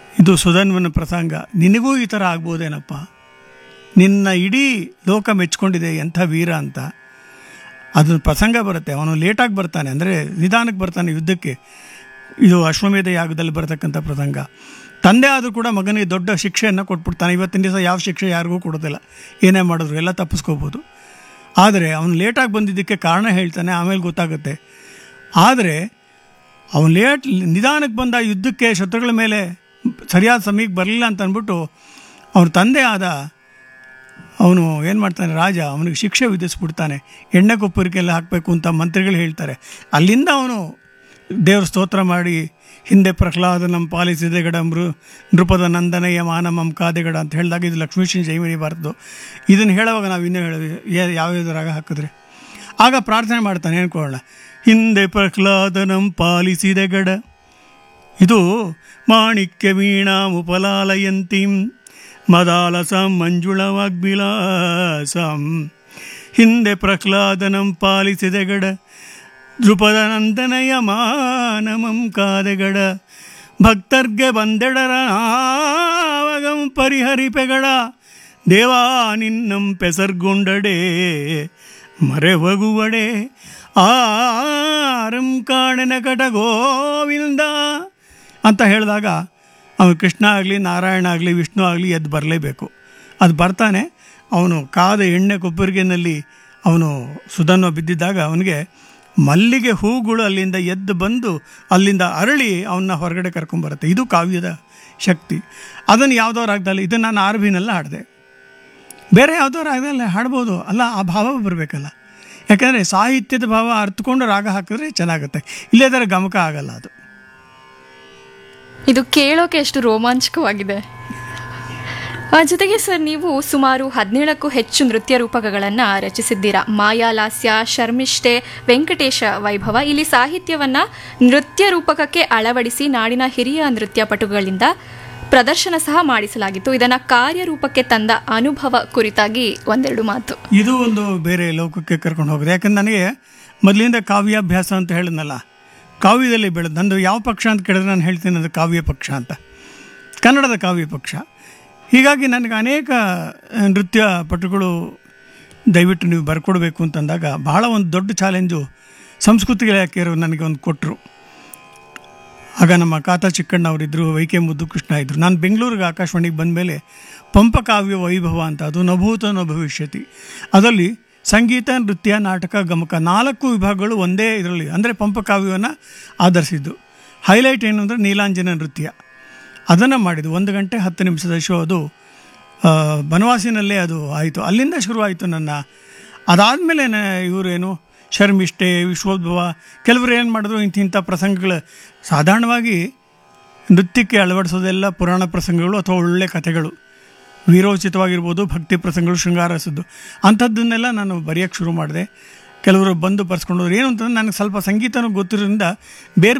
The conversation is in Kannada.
ಇದು ಸುಧನ್ವನ ಪ್ರಸಂಗ ನಿನಗೂ ಈ ಥರ ಆಗ್ಬೋದೇನಪ್ಪ ನಿನ್ನ ಇಡೀ ಲೋಕ ಮೆಚ್ಕೊಂಡಿದೆ ಎಂಥ ವೀರ ಅಂತ ಅದು ಪ್ರಸಂಗ ಬರುತ್ತೆ ಅವನು ಲೇಟಾಗಿ ಬರ್ತಾನೆ ಅಂದರೆ ನಿಧಾನಕ್ಕೆ ಬರ್ತಾನೆ ಯುದ್ಧಕ್ಕೆ ಇದು ಅಶ್ವಮೇಧ ಯಾಗದಲ್ಲಿ ಬರತಕ್ಕಂಥ ಪ್ರಸಂಗ ತಂದೆ ಆದರೂ ಕೂಡ ಮಗನಿಗೆ ದೊಡ್ಡ ಶಿಕ್ಷೆಯನ್ನು ಕೊಟ್ಬಿಡ್ತಾನೆ ಇವತ್ತಿನ ದಿವಸ ಯಾವ ಶಿಕ್ಷೆ ಯಾರಿಗೂ ಕೊಡೋದಿಲ್ಲ ಏನೇ ಮಾಡಿದ್ರು ಎಲ್ಲ ತಪ್ಪಿಸ್ಕೋಬೋದು ಆದರೆ ಅವನು ಲೇಟಾಗಿ ಬಂದಿದ್ದಕ್ಕೆ ಕಾರಣ ಹೇಳ್ತಾನೆ ಆಮೇಲೆ ಗೊತ್ತಾಗುತ್ತೆ ಆದರೆ ಅವನು ಲೇಟ್ ನಿಧಾನಕ್ಕೆ ಬಂದ ಯುದ್ಧಕ್ಕೆ ಶತ್ರುಗಳ ಮೇಲೆ ಸರಿಯಾದ ಸಮಯಕ್ಕೆ ಬರಲಿಲ್ಲ ಅಂತ ಅಂದ್ಬಿಟ್ಟು ಅವನ ತಂದೆ ಆದ ಅವನು ಏನು ಮಾಡ್ತಾನೆ ರಾಜ ಅವನಿಗೆ ಶಿಕ್ಷೆ ವಿಧಿಸ್ಬಿಡ್ತಾನೆ ಎಣ್ಣೆ ಕೊಪ್ಪರಿಕೆಲ್ಲ ಹಾಕಬೇಕು ಅಂತ ಮಂತ್ರಿಗಳು ಹೇಳ್ತಾರೆ ಅಲ್ಲಿಂದ ಅವನು ದೇವ್ರ ಸ್ತೋತ್ರ ಮಾಡಿ ಹಿಂದೆ ಪ್ರಹ್ಲಾದ ನಮ್ಮ ಪಾಲಿಸಿದೆ ಗಡ ಮೃ ನೃಪದ ನಂದನಯ್ಯ ಮಾನಮಂ ಕಾದೆಗಡ ಅಂತ ಹೇಳಿದಾಗ ಇದು ಲಕ್ಷ್ಮೀಶ್ವರ ಜೈಮಿನಿ ಬಾರದು ಇದನ್ನು ಹೇಳುವಾಗ ನಾವು ಇನ್ನೂ ಹೇಳಿದ್ವಿ ಯಾವ್ಯಾವ ರಾಗ ಹಾಕಿದ್ರೆ ಆಗ ಪ್ರಾರ್ಥನೆ ಮಾಡ್ತಾನೆ ಅನ್ಕೊಳ್ಳೋಣ ಹಿಂದೆ ಪ್ರಹ್ಲಾದನಂ ಪಾಲಿಸಿದೆ ಗಡ ಇದು ಮಾಣಿಕ್ಯ ವೀಣಾಂ ಉಪಲಾಲಯಂತೀಂ ಮದಾಲಸಂ ಮಂಜುಳವಾಗ್ಬಿಲಾಸಂ ಹಿಂದೆ ಪ್ರಹ್ಲಾದನಂ ಪಾಲಿಸಿದೆ ಗಡ ದೃಪದ ನಂದನಯ ಮಾನಮಂ ಕಾದೆಗಡ ಭಕ್ತರ್ಗೆ ಬಂದೆಡರ ಆವಗಂ ಪರಿಹರಿಪೆಗಡ ದೇವಾ ನಿನ್ನಂ ಪೆಸರ್ಗೊಂಡಡೆ ಮರೆವಗುವಡೆ ಆರಂ ಕಾಣನ ಕಟ ಗೋವಿಂದ ಅಂತ ಹೇಳಿದಾಗ ಅವನು ಕೃಷ್ಣ ಆಗಲಿ ನಾರಾಯಣ ಆಗಲಿ ವಿಷ್ಣು ಆಗಲಿ ಎದ್ದು ಬರಲೇಬೇಕು ಅದು ಬರ್ತಾನೆ ಅವನು ಕಾದ ಎಣ್ಣೆ ಕೊಬ್ಬರಿಗೆನಲ್ಲಿ ಅವನು ಸುಧನ್ವ ಬಿದ್ದಿದ್ದಾಗ ಅವನಿಗೆ ಮಲ್ಲಿಗೆ ಹೂಗಳು ಅಲ್ಲಿಂದ ಎದ್ದು ಬಂದು ಅಲ್ಲಿಂದ ಅರಳಿ ಅವನ್ನ ಹೊರಗಡೆ ಕರ್ಕೊಂಬರುತ್ತೆ ಇದು ಕಾವ್ಯದ ಶಕ್ತಿ ಅದನ್ನು ಯಾವುದೋ ರಾಗದಲ್ಲಿ ಇದನ್ನು ನಾನು ಆರ್ ಬಿನೆಲ್ಲ ಹಾಡಿದೆ ಬೇರೆ ಯಾವುದೋ ರಾಗದಲ್ಲಿ ಹಾಡ್ಬೋದು ಅಲ್ಲ ಆ ಭಾವ ಬರಬೇಕಲ್ಲ ಯಾಕಂದರೆ ಸಾಹಿತ್ಯದ ಭಾವ ಅರ್ಥಕೊಂಡು ರಾಗ ಹಾಕಿದ್ರೆ ಚೆನ್ನಾಗುತ್ತೆ ಇಲ್ಲದರ ಗಮಕ ಆಗಲ್ಲ ಅದು ಇದು ಕೇಳೋಕೆ ಎಷ್ಟು ರೋಮಾಂಚಕವಾಗಿದೆ ಆ, ಜೊತೆಗೆ ಸರ್ ನೀವು ಸುಮಾರು ಹದಿನೇಳಕ್ಕೂ ಹೆಚ್ಚು ನೃತ್ಯ ರೂಪಕಗಳನ್ನು ರಚಿಸಿದ್ದೀರಾ ಮಾಯಾಲಾಸ್ಯ ಶರ್ಮಿಷ್ಠೆ ವೆಂಕಟೇಶ ವೈಭವ ಇಲ್ಲಿ ಸಾಹಿತ್ಯವನ್ನ ನೃತ್ಯ ರೂಪಕಕ್ಕೆ ಅಳವಡಿಸಿ ನಾಡಿನ ಹಿರಿಯ ನೃತ್ಯ ಪಟುಗಳಿಂದ ಪ್ರದರ್ಶನ ಸಹ ಮಾಡಿಸಲಾಗಿತ್ತು ಇದನ್ನ ಕಾರ್ಯರೂಪಕ್ಕೆ ತಂದ ಅನುಭವ ಕುರಿತಾಗಿ ಒಂದೆರಡು ಮಾತು ಇದು ಒಂದು ಬೇರೆ ಲೋಕಕ್ಕೆ ಕರ್ಕೊಂಡು ಹೋಗಿದೆ ಯಾಕಂದ್ರೆ ನನಗೆ ಮೊದಲಿಂದ ಕಾವ್ಯಾಭ್ಯಾಸ ಅಂತ ಹೇಳಿದ್ನಲ್ಲ ಕಾವ್ಯದಲ್ಲಿ ಬೆಳೆದು ನಂದು ಯಾವ ಪಕ್ಷ ಅಂತ ಕೇಳಿದ್ರೆ ನಾನು ಹೇಳ್ತೀನಿ ಅದು ಕಾವ್ಯ ಪಕ್ಷ ಅಂತ ಕನ್ನಡದ ಕಾವ್ಯ ಪಕ್ಷ ಹೀಗಾಗಿ ನನಗೆ ಅನೇಕ ಆ, ನೃತ್ಯ ಪಟುಗಳು ದಯವಿಟ್ಟು ನೀವು ಬರ್ಕೊಡ್ಬೇಕು ಅಂತಂದಾಗ ಬಹಳ ಒಂದು ದೊಡ್ಡ ಚಾಲೆಂಜು ಸಂಸ್ಕೃತಿ ಇಲಾಖೆಯವರು ನನಗೆ ಒಂದು ಕೊಟ್ಟರು ಆಗ ನಮ್ಮ ಕಾತಾ ಚಿಕ್ಕಣ್ಣ ಅವರಿದ್ದರು ವೈ ಕೆ ಮುದ್ದು ಕೃಷ್ಣ ಇದ್ದರು ನಾನು ಬೆಂಗಳೂರಿಗೆ ಆಕಾಶವಾಣಿಗೆ ಬಂದಮೇಲೆ ಪಂಪಕಾವ್ಯ ವೈಭವ ಅಂತ ಅದು ನಭೂತ ನ ಭವಿಷ್ಯತಿ ಅದರಲ್ಲಿ ಸಂಗೀತ ನೃತ್ಯ ನಾಟಕ ಗಮಕ ನಾಲ್ಕು ವಿಭಾಗಗಳು ಒಂದೇ ಇದರಲ್ಲಿ ಅಂದರೆ ಪಂಪಕಾವ್ಯವನ್ನು ಆಧರಿಸಿದ್ದು ಹೈಲೈಟ್ ಏನು ಅಂದರೆ ನೀಲಾಂಜನ ನೃತ್ಯ ಅದನ್ನು ಮಾಡಿದ್ದು ಒಂದು ಗಂಟೆ ಹತ್ತು ನಿಮಿಷದ ಶೋ ಅದು ಆ, ಬನವಾಸಿನಲ್ಲೇ ಅದು ಆಯಿತು ಅಲ್ಲಿಂದ ಶುರುವಾಯಿತು ನನ್ನ ಅದಾದಮೇಲೆ ಇವರೇನು ಶರ್ಮಿಷ್ಠೆ ವಿಶ್ವೋದ್ಭವ ಕೆಲವರು ಏನು ಮಾಡಿದ್ರು ಇಂಥ ಇಂಥ ಪ್ರಸಂಗಗಳು ಸಾಧಾರಣವಾಗಿ ನೃತ್ಯಕ್ಕೆ ಅಳವಡಿಸೋದೆಲ್ಲ ಪುರಾಣ ಪ್ರಸಂಗಗಳು ಅಥವಾ ಒಳ್ಳೆ ಕಥೆಗಳು ವೀರೋಚಿತವಾಗಿರ್ಬೋದು ಭಕ್ತಿ ಪ್ರಸಂಗಗಳು ಶೃಂಗಾರಸದ್ದು ಅಂಥದ್ದನ್ನೆಲ್ಲ ನಾನು ಬರೆಯೋಕ್ಕೆ ಶುರು ಮಾಡಿದೆ ಕೆಲವರು ಬಂದು ಬರ್ಸ್ಕೊಂಡು ಹೋದ್ರು ಏನು ಅಂತಂದ್ರೆ ನನಗೆ ಸ್ವಲ್ಪ ಸಂಗೀತನೂ ಗೊತ್ತಿರೋದ್ರಿಂದ ಬೇರೆ